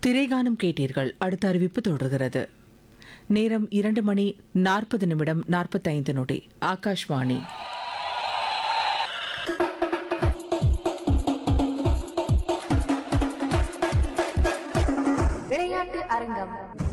திரைகானம் கேட்டீர்கள் அடுத்த அறிவிப்பு தொடர்கிறது நேரம் இரண்டு மணி நாற்பது நிமிடம் நாற்பத்தைந்து நொடி ஆகாஷ்வாணி விளையாட்டு அரங்கம்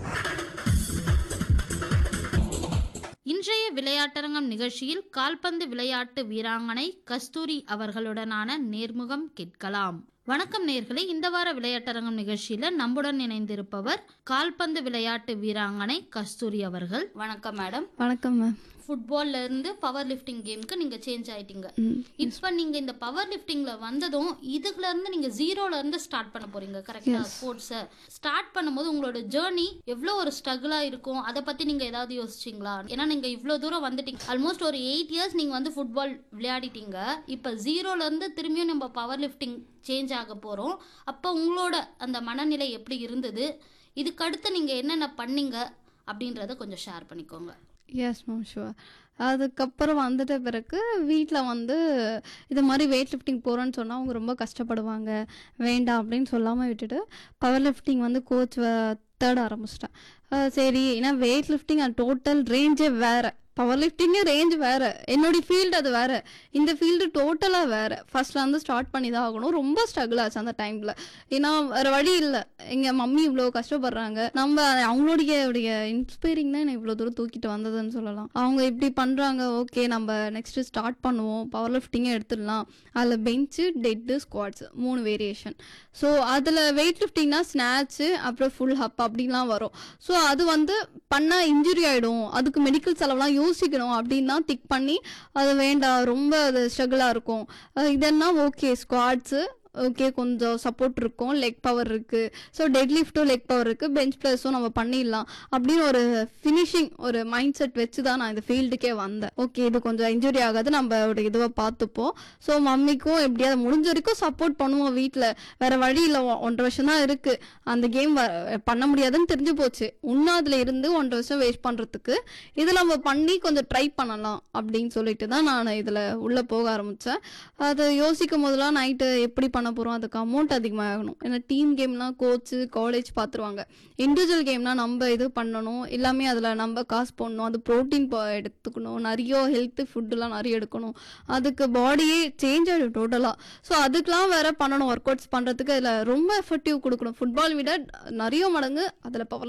இன்றைய விளையாட்டரங்கம் நிகழ்ச்சியில் கால்பந்து விளையாட்டு வீராங்கனை கஸ்தூரி அவர்களுடனான நேர்முகம் கேட்கலாம் வணக்கம் நேர்களே இந்த வார விளையாட்டரங்கம் நிகழ்ச்சியில நம்முடன் இணைந்திருப்பவர் கால்பந்து விளையாட்டு வீராங்கனை கஸ்தூரி அவர்கள் வணக்கம் மேடம் வணக்கம் மேம் ஃபுட்பால்ல இருந்து பவர் லிஃப்டிங் கேமுக்கு நீங்க சேஞ்ச் ஆயிட்டீங்க இப்ப நீங்க இந்த பவர் லிஃப்டிங்ல வந்ததும் இதுல இருந்து நீங்க ஜீரோல இருந்து ஸ்டார்ட் பண்ண போறீங்க கரெக்டா ஸ்போர்ட்ஸ ஸ்டார்ட் பண்ணும்போது உங்களோட ஜேர்னி எவ்வளவு ஒரு ஸ்ட்ரகிளா இருக்கும் அதை பத்தி நீங்க ஏதாவது யோசிச்சீங்களா ஏன்னா நீங்க இவ்வளவு தூரம் வந்துட்டீங்க ஆல்மோஸ்ட் ஒரு எயிட் இயர்ஸ் நீங்க வந்து ஃபுட்பால் விளையாடிட்டீங்க இப்ப ஜீரோல இருந்து திரும்பியும் நம்ம பவர் லிஃப்டிங் சேஞ்ச் ஆக போறோம் அப்ப உங்களோட அந்த மனநிலை எப்படி இருந்தது இதுக்கடுத்து நீங்க என்னென்ன பண்ணீங்க அப்படின்றத கொஞ்சம் ஷேர் பண்ணிக்கோங்க எஸ் மேம் ஷுவர் அதுக்கப்புறம் வந்துட்ட பிறகு வீட்டில் வந்து இது மாதிரி வெயிட் லிஃப்டிங் போகிறேன்னு சொன்னால் அவங்க ரொம்ப கஷ்டப்படுவாங்க வேண்டாம் அப்படின்னு சொல்லாமல் விட்டுட்டு பவர் லிஃப்டிங் வந்து கோச் தேட ஆரம்பிச்சிட்டேன் அஹ் சரி ஏன்னா வெயிட் லிஃப்டிங் அது டோட்டல் ரேஞ்சே வேறு பவர் லிஃப்டிங்கே ரேஞ்ச் வேறு என்னுடைய ஃபீல்டு அது வேறு இந்த ஃபீல்டு டோட்டலாக வேறு ஃபர்ஸ்ட்ல வந்து ஸ்டார்ட் பண்ணி தான் ஆகணும் ரொம்ப ஸ்ட்ரகிள் ஆச்சு அந்த டைமில் ஏன்னா வேறு வழி இல்லை எங்கள் மம்மி இவ்வளோ கஷ்டப்படுறாங்க நம்ம அவங்களுடைய உடைய இன்ஸ்பைரிங் தான் என்னை இவ்வளோ தூரம் தூக்கிட்டு வந்ததுன்னு சொல்லலாம் அவங்க இப்படி பண்ணுறாங்க ஓகே நம்ம நெக்ஸ்ட்டு ஸ்டார்ட் பண்ணுவோம் பவர் லிஃப்டிங்கே எடுத்துடலாம் அதில் பெஞ்சு டெட்டு ஸ்குவாட்ஸ் மூணு வேரியேஷன் ஸோ அதில் வெயிட் லிஃப்டிங்னா ஸ்நாட்ச்சு அப்புறம் ஃபுல் ஹப் அப்படின்லாம் வரும் ஸோ அது வந்து பண்ணால் இன்ஜுரி ஆகிடும் அதுக்கு மெடிக்கல் செலவுலாம் யோசிக்கணும் அப்படின்னு தான் திக் பண்ணி அது வேண்டாம் ரொம்ப அது ஸ்ட்ரகிளாக இருக்கும் அஹ் இதெல்லாம் ஓகே ஸ்குவாட்ஸு ஓகே கொஞ்சம் சப்போர்ட் இருக்கும் லெக் பவர் இருக்குது ஸோ டெட் லிஃப்ட்டும் லெக் பவர் இருக்குது பெஞ்ச் ப்ளஸும் நம்ம பண்ணிடலாம் அப்படின்னு ஒரு ஃபினிஷிங் ஒரு மைண்ட் செட் வச்சு தான் நான் இந்த ஃபீல்டுக்கே வந்தேன் ஓகே இது கொஞ்சம் இன்ஜுரி ஆகாது நம்ம ஒரு இதுவை பார்த்துப்போம் ஸோ மம்மிக்கும் எப்படியாவது முடிஞ்ச வரைக்கும் சப்போர்ட் பண்ணுவோம் வீட்டில் வேற வழி இல்லை ஒன்றரை வருஷம் தான் இருக்குது அந்த கேம் பண்ண முடியாதுன்னு தெரிஞ்சு போச்சு இன்னும் அதில் இருந்து ஒன்றரை வருஷம் வேஸ்ட் பண்ணுறதுக்கு இதில் நம்ம பண்ணி கொஞ்சம் ட்ரை பண்ணலாம் அப்படின்னு சொல்லிட்டு தான் நான் இதில் உள்ளே போக ஆரம்பித்தேன் அதை யோசிக்கும் போதெல்லாம் நைட்டு எப்படி பண்ண போகிறோம் அதுக்கு அமௌண்ட் அதிகமாகணும் ஏன்னா டீம் கேம்லாம் கோச்சு காலேஜ் பார்த்துருவாங்க இண்டிவிஜுவல் கேம்னா நம்ம இது பண்ணணும் எல்லாமே அதில் நம்ம காசு போடணும் அது ப்ரோட்டீன் எடுத்துக்கணும் நிறைய ஹெல்த்து ஃபுட்டுலாம் நிறைய எடுக்கணும் அதுக்கு பாடியே சேஞ்ச் ஆகிடும் டோட்டலாக ஸோ அதுக்கெலாம் வேற பண்ணணும் ஒர்க் அவுட்ஸ் பண்ணுறதுக்கு அதில் ரொம்ப எஃபெக்டிவ் கொடுக்கணும் ஃபுட்பால் விட நிறைய மடங்கு அதில் பவர்